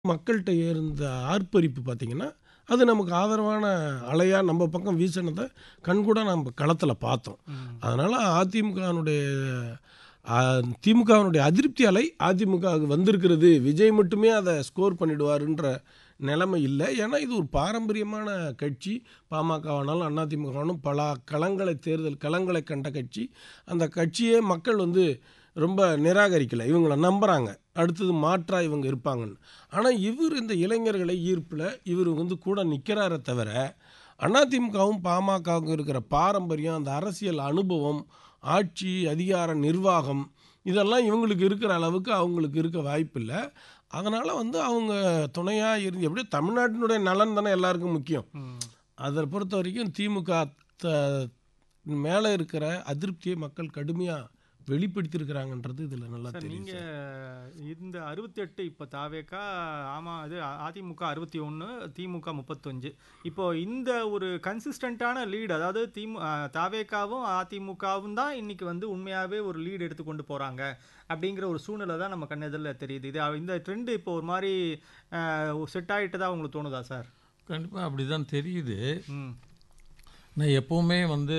மக்கள்ட்ட இருந்த ஆர்ப்பரிப்பு பார்த்தீங்கன்னா, அது நமக்கு ஆதரவான அலையா நம்ம பக்கம் வீசினத கண்கூடா நம்ம களத்தில பார்த்தோம். ம். அதனால அதிமுகவினுடைய அ திமுகவினுடைய அதிருப்தி அலை அதிமுகவுக்கு வந்திருக்கிறது. விஜய் மட்டுமே அத ஸ்கோர் பண்ணிடுவாருன்ற நிலைமை இல்ல. ஏன்னா, இது ஒரு பாரம்பரியமான கட்சி. பாமகவானாலும், அதிமுகவானாலும் பல களங்களை தேர்தல் களங்களை கண்ட கட்சி. அந்த கட்சியே மக்கள் வந்து ரொம்ப நிராகரிக்கல. இவங்கள நம்புறாங்க. அடுத்தது மாற்றா இவங்க இருப்பாங்கன்னு. ஆனா, இவரு இந்த இளைஞர்களை ஈர்ப்புல இவரு வந்து கூட நிற்கிறாரே தவிர, அதிமுகவும், பாமகவுக்கும் இருக்கிற பாரம்பரியம், அந்த அரசியல் அனுபவம், ஆட்சி, அதிகாரம், நிர்வாகம் இதெல்லாம் இவங்களுக்கு இருக்கிற அளவுக்கு அவங்களுக்கு இருக்க வாய்ப்பில்ல. அதனால வந்து அவங்க துணையா இருந்து எப்படியோ தமிழ்நாட்டினுடைய நலன் தானே எல்லாருக்கும் முக்கியம். ம். அத பொறுத்தவரைக்கும் திமுக த மேல இருக்கிற அதிருப்தியை மக்கள் கடுமையா வெளிப்படுத்தியிருக்கிறாங்கன்றது இதில நல்லா சார் தெரியுது நீங்க சார். இந்த 68 இப்ப தாவேகா ஆமா இது அதிமுக 61 திமுக 35 இப்போ இந்த ஒரு கன்சிஸ்டன்ட்டான லீட் அதாவது திமு அ தாவேகாவும் அதிமுகவும் தான் இன்னைக்கு வந்து உண்மையாவே ஒரு லீட் எடுத்து கொண்டு போறாங்க அப்படிங்கிற ஒரு சூழ்நிலை தான் நம்ம கண்ணெதிர்ல தெரியுது. இது இந்த ட்ரெண்ட் இப்போ ஒரு மாரி அ செட் ஆயிட்டதா உங்களுக்கு தோணுதா சார்? கண்டிப்பா அப்படிதான் தெரியுது. ம். நான் எப்பவுமே வந்து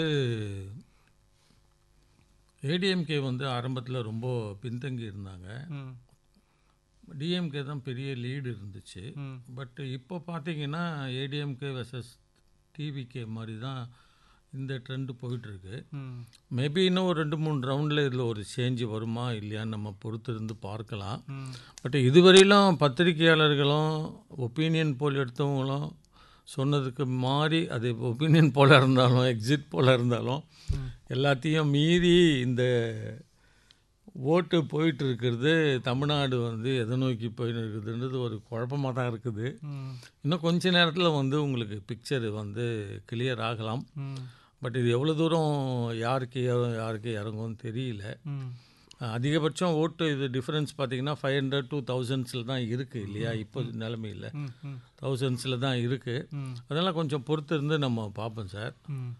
ஏடிஎம்கே வந்து ஆரம்பத்துல ரொம்ப பின்தங்கி இருந்தாங்க. ம். டிஎம்கே தான் பெரிய லீடு இருந்துச்சு. ம். பட் இப்போ பார்த்தீங்கன்னா, ஏடிஎம்கே வெர்சஸ் டிவிகே மாரி தான் இந்த ட்ரெண்ட் போயிட்டுருக்கு. ம். மேபி இன்னும் ஒரு 2, 3 ரவுண்டில் இதில் ஒரு சேஞ்ச் வருமா இல்லையான்னு நம்ம பொறுத்திருந்து பார்க்கலாம். ம். பட் இதுவரையிலும் பத்திரிகையாளர்களும், ஒப்பீனியன் போல் எடுத்தவங்களும் சொன்னதுக்கு மாறி அது ஒப்பீனியன் போலா இருந்தாலும், எக்ஸிட் போலா இருந்தாலும் ம். எல்லாத்தையும் மீறி இந்த ஓட்டு போயிட்டு இருக்கிறது தமிழ்நாடு வந்து எதை நோக்கி போயின்னு இருக்குதுன்றது ஒரு குழப்பமா தான் இருக்குது. ம். இன்னும் கொஞ்ச நேரத்தில் வந்து உங்களுக்கு பிக்சர் வந்து கிளியர் ஆகலாம். ம். பட் இது எவ்வளோ தூரம் யாருக்கு ஏறும், யாருக்கு இறங்கும்னு தெரியல. ம். அதிகபட்சம் ஓட்டு இது டிஃபரன்ஸ் பார்த்தீங்கன்னா, 500 டூ தௌசண்ட்ஸில் தான் இருக்குது இல்லையா? இப்போ நிலைமையில் ம். ம். தௌசண்ட்ஸில் தான் இருக்குது. ம். அதெல்லாம் கொஞ்சம் பொறுத்து இருந்து நம்ம பார்ப்போம் சார். ம்.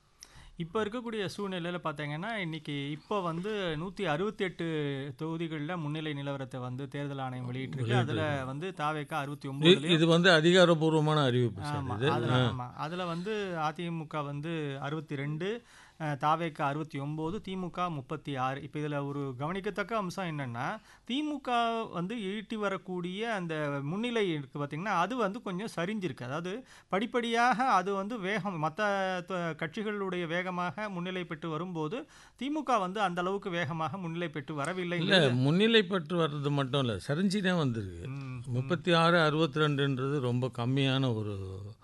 இப்போ இருக்கக்கூடிய சூழ்நிலையில பார்த்தீங்கன்னா, இன்னைக்கு இப்போ வந்து 168 தொகுதிகள்ல முன்னிலை நிலவரத்த வந்து தேர்தல் ஆணையம் வெளியிட்டிருக்கு. அதுல வந்து தாவேகா இ 69லயும் இது வந்து அதிகாரப்பூர்வமான அறிவிப்பு சார் ஆமா. இது. அதுல ஆ. ஆமா. அதுல வந்து அதிமுக வந்து 62, அ தாவேகா 69, திமுக 36. இப்போ இதுல ஒரு கவனிக்கத்தக்க அம்சம் என்னன்னா, திமுக வந்து ஈட்டி வரக்கூடிய அந்த முன்னிலை இருக்கு பார்த்தீங்கன்னா, அது வந்து கொஞ்சம் சரிஞ்சிருக்கு. அதாவது படிப்படியாக அது வந்து வேகம் மத்த த கட்சிகளுடைய வேகமாக முன்னிலை பெற்று வரும்போது, திமுக வந்து அந்த அளவுக்கு வேகமாக முன்னிலை பெற்று இல்ல வரவில்லைங்கிறது முன்னிலை பெற்று வர்றது மட்டும் இல்லை சரிஞ்சுனே வந்திருக்கு. ம். 36, 62ன்றது ரொம்ப கம்மியான ஒரு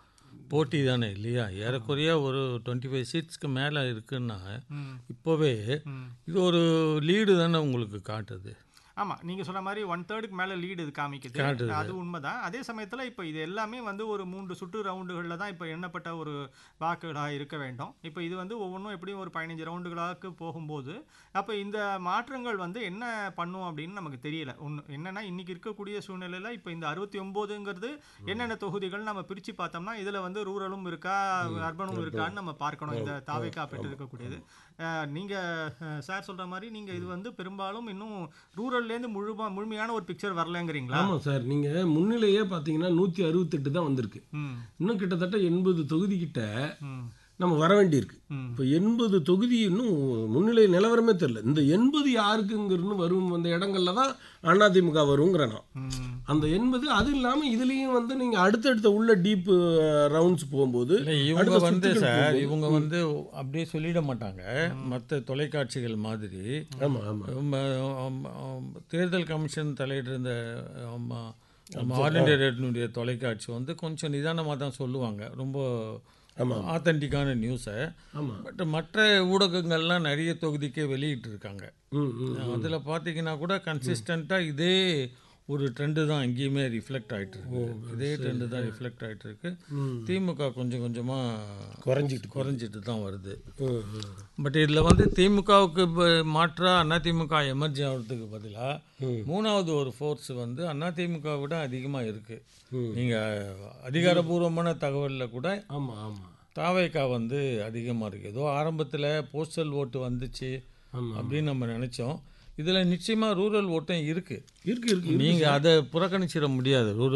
போட்டி தானே இல்லையா? ஏறக்குறைய ஒரு 25 சீட்ஸ்க்கு மேலே இருக்குன்னா, ம். இப்போவே ம். இது ஒரு லீடு தானே உங்களுக்கு காட்டுது. ஆமா. நீங்க சொன்ன மாரி 1/3க்கு மேல லீடு இது காமிக்குது. காட்டுது. அது உண்மைதான். அதே சமயத்துல இப்ப இது எல்லாமே வந்து ஒரு 3 சுற்று ரவுண்டுகள்ல தான் இப்ப எண்ணப்பட்ட ஒரு வாக்குகளா இருக்க வேண்டும். இப்ப இது வந்து ஒவ்வொன்னும் எப்படியும் ஒரு 15 ரவுண்டுகளாக்கு போகும்போது, அப்ப இந்த மாற்றங்கள் வந்து என்ன பண்ணும் அப்படின்னு நமக்கு தெரியல. ஒண்ணு என்னன்னா, இன்னைக்கு இருக்கக்கூடிய சூழ்நிலையில இப்ப இந்த 69ங்கிறது என்னென்ன தொகுதிகள் நம்ம பிரிச்சு பார்த்தோம்னா, இதுல வந்து ரூரலும் இருக்கா, அர்பனும் இருக்கான்னு நம்ம பார்க்கணும். இந்த தாவேகா பெற்றிருக்கக்கூடியது. அ நீங்க அ சார் சொல்ற மாரி நீங்க இது வந்து பெரும்பாலும் இன்னும் ரூரல்லேருந்து முழுமா முழுமையான ஒரு பிக்சர் வரலங்கிறீங்களா? ஆமா சார். நீங்க முன்னிலையே பார்த்தீங்கன்னா, 168 தான் வந்திருக்கு. ம். இன்னும் கிட்டத்தட்ட 80 தொகுதி கிட்ட ம். நம்ம வர வேண்டியிருக்கு. ம். இப்போ 80 தொகுதி இன்னும் முன்னிலை நிலவரமே தெரியல. இந்த 80 யாருக்குங்கிறன்னு வரும் அந்த இடங்கள்ல தான் அதிமுக வருங்கிறேன் நான். ம். அந்த 80 அது இல்லாம இதுலயும் வந்து நீங்க அடுத்தடுத்த உள்ள டீப் ரவுண்ட்ஸ் போகும்போது இல்லை இவங்க அடுத்த வந்து சுற்றுகள் சார் போகும்போது இவங்க வந்து அப்படியே சொல்லிட மாட்டாங்க. மற்ற தொலைக்காட்சிகள் மாதிரி ஆமா ஆமா ம, ஆம், ஆம், தேர்தல் கமிஷன் தலையிடுற இந்த ஆமா, நம்ம ஆல் இண்டியா ரேடியோனுடைய தொலைக்காட்சி வந்து கொஞ்சம் நிதானமாக தான் சொல்லுவாங்க. ரொம்ப ஆமா ஆத்தென்டிக்கான நியூஸை. ஆமா பட் மற்ற ஊடகங்கள்லாம் நிறைய தொகுதிக்கே வெளியிட்டு இருக்காங்க. ம் ம் அதில் பார்த்தீங்கன்னா கூட கன்சிஸ்டண்ட்டாக இதே ஒரு ட்ரெண்டு தான் எங்கேயுமே ரிஃப்ளெக்ட் ஆகிட்டு இருக்கு இதே ட்ரெண்டு தான் ரிஃப்ளெக்ட் ஆகிட்டு இருக்கு ம். திமுக கொஞ்சம் கொஞ்சமாக குறைஞ்சிட்டு குறைஞ்சிட்டு தான் வருது ம், ம். பட் இதில் வந்து திமுகவுக்கு மாற்றா அதிமுக எமர்ஜி ஆகிறதுக்கு பதிலாக மூணாவது ஒரு ஃபோர்ஸ் வந்து அதிமுக விட அதிகமாக இருக்குது ம். நீங்கள் அதிகாரபூர்வமான தகவலில் கூட ஆமா ஆமா தாவேக்கா வந்து அதிகமாக இருக்குது ஏதோ ஆரம்பத்தில் போஸ்டல் ஓட்டு வந்துச்சு ஆமா அப்படின்னு நம்ம நினச்சோம் இதில் நிச்சயமாக ரூரல் ஓட்டம் இருக்குது இருக்கு இருக்கு நீங்கள் அதை புறக்கணிச்சிட முடியாது ரூரல்